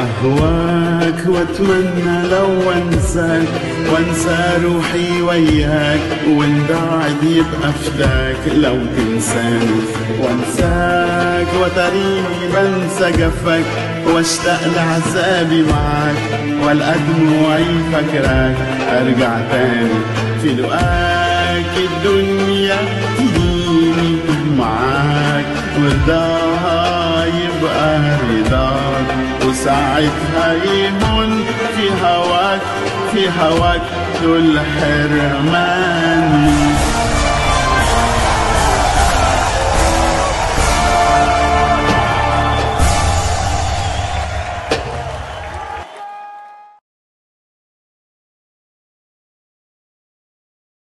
أهواك واتمنى لو انساك وانسى روحي وياك وان ضاعت يبقى فداك لو تنساني وانساك وتريني بنسى جفك واشتاق لعذابي معاك والقى دموعي فاكراك ارجع تاني في لقاك الدنيا تجيني معاك ورضاها يبقى رضاك وساعتها يهون في هواك في هواك كل حرماني